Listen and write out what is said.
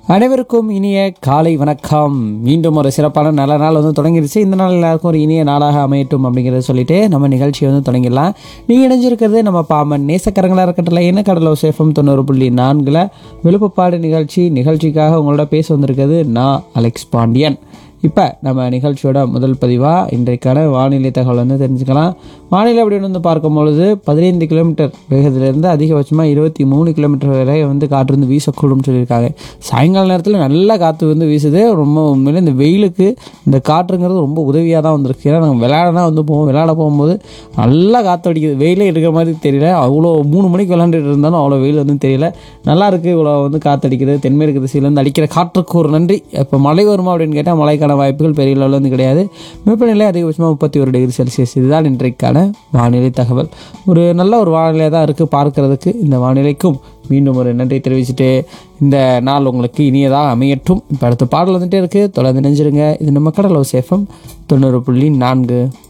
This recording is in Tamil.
அனைவருக்கும் இனிய காலை வணக்கம் மீண்டும் ஒரு சிறப்பான நல்ல நாள் வந்து தொடங்கிடுச்சு இந்த நாள் எல்லாருக்கும் ஒரு இனிய நாளாக அமையட்டும் அப்படிங்கிறத சொல்லிட்டு நம்ம நிகழ்ச்சியை வந்து தொடங்கிடலாம் நீங்கள் இணைஞ்சிருக்கிறது நம்ம பாமன் நேசக்கரங்களாக இருக்கட்டல என்ன கடலோ சேஃபம் தொண்ணூறு புள்ளி நான்கில் விழுப்புப்பாடு நிகழ்ச்சி நிகழ்ச்சிக்காக உங்களோட பேச வந்திருக்கிறது நான் அலெக்ஸ் பாண்டியன் இப்போ நம்ம நிகழ்ச்சியோட முதல் பதிவாக இன்றைக்கான வானிலை தகவல் வந்து தெரிஞ்சுக்கலாம் வானிலை அப்படின்னு வந்து பார்க்கும்பொழுது பதினைந்து கிலோமீட்டர் வேகத்திலிருந்து அதிகபட்சமாக இருபத்தி மூணு கிலோமீட்டர் வரை வந்து காற்று வந்து வீசக்கூடும்னு சொல்லியிருக்காங்க சாயங்கால நேரத்தில் நல்ல காற்று வந்து வீசுது ரொம்ப உண்மையிலே இந்த வெயிலுக்கு இந்த காற்றுங்கிறது ரொம்ப உதவியாக தான் வந்திருக்கு ஏன்னா நாங்கள் விளையாடனா வந்து போவோம் விளையாட போகும்போது நல்லா காற்று அடிக்குது வெயிலே இருக்கிற மாதிரி தெரியல அவ்வளோ மூணு மணிக்கு விளாண்டுட்டு இருந்தாலும் அவ்வளோ வெயில் வந்து தெரியல நல்லா இருக்குது இவ்வளோ வந்து காற்று அடிக்குது தென்மேற்கு திசையிலேருந்து அடிக்கிற காற்றுக்கு ஒரு நன்றி இப்போ மழை வருமா அப்படின்னு கேட்டால் மழைக்கான வாய்ப்புகள் பெரிய அளவில் வந்து கிடையாது வெப்பநிலை அதிகபட்சமாக முப்பத்தி ஒரு டிகிரி செல்சியஸ் இதுதான் இன்றைக்கான வானிலை தகவல் ஒரு நல்ல ஒரு வானிலை தான் இருக்குது பார்க்கறதுக்கு இந்த வானிலைக்கும் மீண்டும் ஒரு நன்றி தெரிவிச்சுட்டு இந்த நாள் உங்களுக்கு இனியதாக அமையட்டும் இப்போ அடுத்த பாடல் வந்துட்டே இருக்குது தொடர்ந்து நினைஞ்சிருங்க இது நம்ம கடலோ சேஃபம் தொண்ணூறு புள்ளி நான்கு